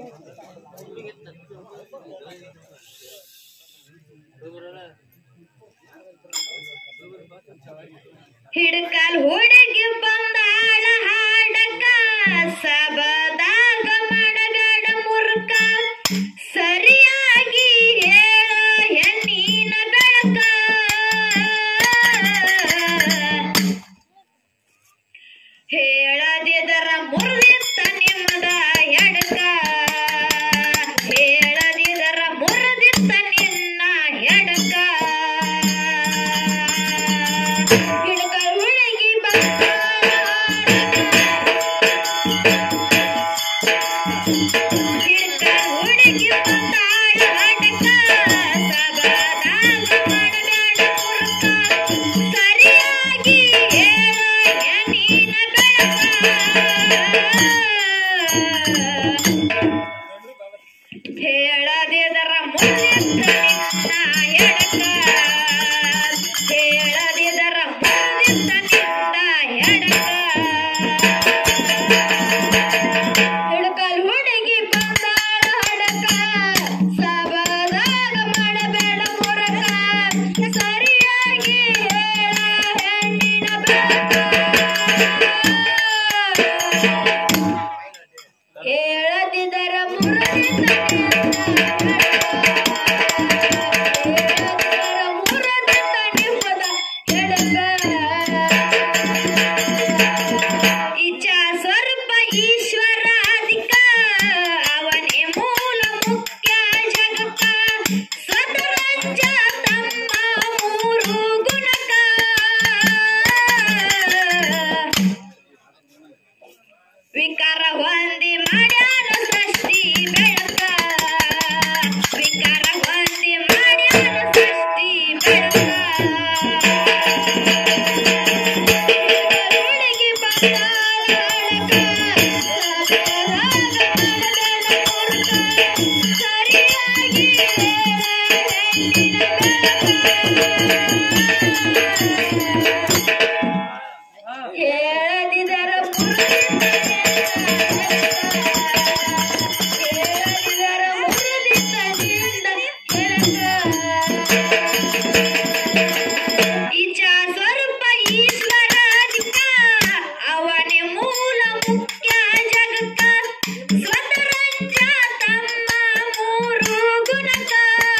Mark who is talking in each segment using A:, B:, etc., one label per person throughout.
A: ಹಿಡ್ಕಲ್ ಹುಡುಗಿ ಬಂದಾಳ ಹಾಡಕ ಸಬದಾಗ ಮಾಡಬೇಡ ಮುರ್ಕ ಸರಿಯಾಗಿ ಹೇಳ ಹೆಣ್ಣಿನ ಬೆಳಕ ಹೇಳದಿದರ ಮುರಿದಿತ್ತ ನಿಮ್ಮದ ಎಡಕ ಹೇಳದಿದರ ಮುರಿದಿತ್ತ ನಿನ್ನ ಎಡಕ ಹಿಡ್ಕ ಹುಡುಗಿ ಬಂದಾಳ ಹಿಡ್ಕ ಹುಡುಗಿ ಬಂದಾಳ ಅಡಕ ಸಬದಾಗ ಮಾಡಬೇಡ ಮುರುಕ ಸರಿಯಾಗಿ ಹೇಳ ನೀನ ಬೆಳಕ ಹೇಳದಿದರ ಮುರಿದಿತ್ತ ನಿನ್ನ ಎಡಕ ಹೇಳದಿದರ ಮುರಿದಿತ್ತ ನಿನ್ನ ಎಡಕ ಹಿಡ್ಕಲ್ ಹುಡುಗಿ ಬಂದಾಳ ಹಡಕ ಸಬದಾಗ ಮಾಡಬೇಡ ಮುರಕ ಸರಿಯಾಗಿ ಹೇಳ ಹೆಣ್ಣಿನ ಬೆಳಕ ಹೇಳದಿದರ ಮುರದಿದ್ದ ಹೇಳದಿದರ ಮುರದಿದ್ದ ನಿಮ್ಮದ ಎಡಕ ಇಚ್ಛಾ ಸ್ವರೂಪ ಈಶ್ವರ ಅಧಿಕ ಅವನೇ ಮೂಲ ಮುಖ್ಯ ಜಗಕ್ಕ ಸ್ವತರಂಜ ತಮ್ಮ ಮೂರು ಗುಣಕ ವಿಕಾರ ಹೊಂದಿ ಮಾಡ್ಯಾನ ಸೃಷ್ಟಿ ಬೆಳಕ ವಿಕಾರ ಹೊಂದಿ ಮಾಡ್ಯಾನ ಸೃಷ್ಟಿ ಬೆಳಕ ಹುಡುಗಿ ಬಂದಾಳ ಸರಿಯಾಗಿ ಹೇಳದಿದರ ಹೇಳದಿದರ ಮುರಿದಿದ್ದರಿಂದ ಇಚ್ಛಾ ಸ್ವರೂಪ ಈಶ್ವರ ಅಧಿಕ ಅವನೇ ಮೂಲ ಮುಖ್ಯ ಜಗಕ್ಕ ಸ್ವತರಂಜ ತಮ್ಮ ಮೂರು ಗುಣಕ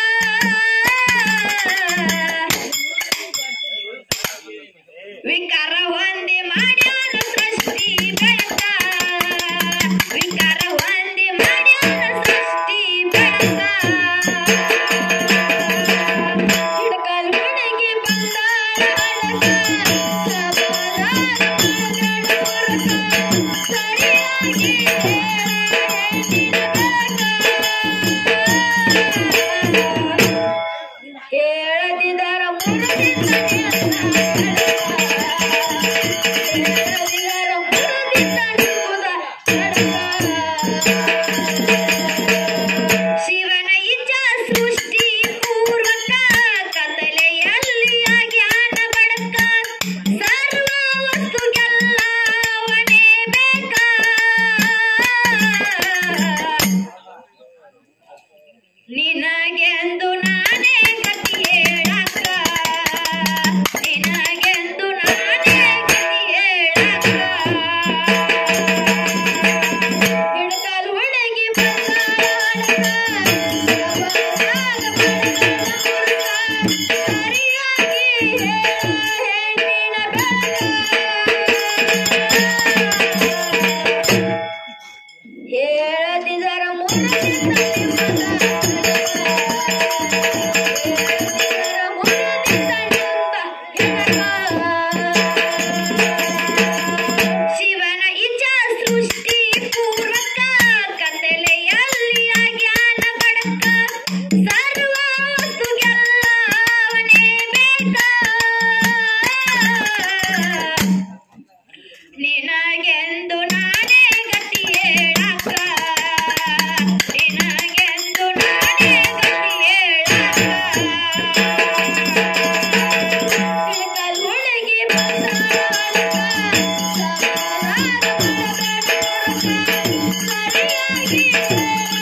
A: ವಿಕಾರ ಹೊಂದಿ ಮಾಡ್ಯಾನ ಸೃಷ್ಟಿ ಬೆಳಕ ವಿಕಾರ ಹೊಂದಿ ಮಾಡ್ಯಾನ ಸೃಷ್ಟಿ ಬೆಳಕ ಹಿಡ್ಕಲ್ ಹುಡುಗಿ ಬಂದಾಳ ಅಡಕ ಸಬದಾಗ ಮಾಡಬೇಡ ಮುರುಕ ಸರಿಯಾಗಿ ಹೇಳ ಹೆಣ್ಣಿನ ಬೆಳಕ ಹೇಳದಿದರ ಮುರಿದಿದ್ದ ಹೇಳದಿದರ ಮುರಿದಿದ್ದ ನಿಂಬುದ ಶಿವನ ಇಚ್ಛಾ ಸೃಷ್ಟಿ ಪೂರ್ವಕ ಕತ್ತಲೆಯಲ್ಲಿ ಜ್ಞಾನ ಬಡಕ ಸರ್ವ ವಸ್ತುಗೆಲ್ಲ ಅವನೇ ಬೇಕ ನಿನಗೆಂದು ನಾನೇ ಗತಿ ಹೇಳಕ್ಕ ನಿನಗೆಂದು ನಾನೇ ಗತಿ ಹೇಳಕ್ಕ ಹಿಡ್ಕಲ್ ಹುಡುಗಿ ಬಂದಾಳ ಸರಿಯಾಗಿ ಹೇಳ ಹೆಣ್ಣಿನ ಬೆಳಕ ಹೇಳದಿದರ ಶಿವನ ಇಚ್ಛಾ ಸೃಷ್ಟಿ ಪೂರ್ವಕ ಕತ್ತಲೆಯಲ್ಲಿ ಜ್ಞಾನ ಬಡಕ ಸರ್ವ ವಸ್ತುಗೆಲ್ಲ ಅವನೇ ಬೇಕ ನಿನಗೆಂದು ನಾನೇ ಗತಿ ಹೇಳಕ್ಕ ನಿನಗೆಂದು ನಾನೇ ಗತಿ ಹೇಳಕ್ಕ ಇಳಕಲ್ ಹುಡುಗಿ ಬಂದಾಳ ಸರಿಯಾಗಿ ಹೇಳ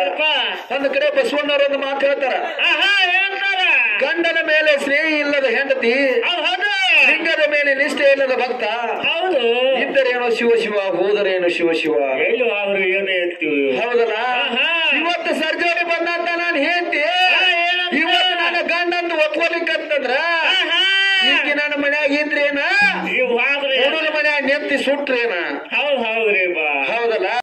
B: ಏನಪ್ಪ
C: ಒಂದು ಕಡೆ ಬಸವಣ್ಣವ್ರ ಒಂದು ಮಾತು ಹೇಳ್ತಾರ
B: ಆಹಾ ಏನಂತಾರ
C: ಗಂಡನ ಮೇಲೆ ಸ್ನೇಹಿ ಇಲ್ಲದ ಹೆಂಡತಿ
B: ಹೌದು ಹೌದು
C: ಲಿಂಗದ ಮೇಲೆ ನಿಷ್ಠೆ ಇಲ್ಲದ ಭಕ್ತ
B: ಹೌದು
C: ಇದ್ದರೇನೋ ಶಿವ ಶಿವ ಹೋದರೇನು ಶಿವ ಶಿವ
B: ಎಲ್ಲಿ ಅವ್ರು ಏನು ಎತ್ತೀವಿ
C: ಹೌದಲ್ಲ
B: ಆಹಾ.
C: ಇವತ್ತು ಸರ್ಜರಿ ಬಂದಂತ ನಾನು ಹೇಳ್ತಿ
B: ಏನಂತ?
C: ಇವತ್ತು ನನ್ನ ಗಂಡಂದು ಒಪ್ಕೋಲಿಕ್ಕಂತಂದ್ರ
B: ಆಹಾ
C: ಈಗ ನನ್ನ ಮನ್ಯಾಗ ಇದ್ರೇನ
B: ನೀವು ಆದ್ರೆ
C: ಹುಡುಗ ಮನ್ಯಾಗ ನೆತ್ತಿ ಸುಟ್ರೇನ
B: ಹೌದು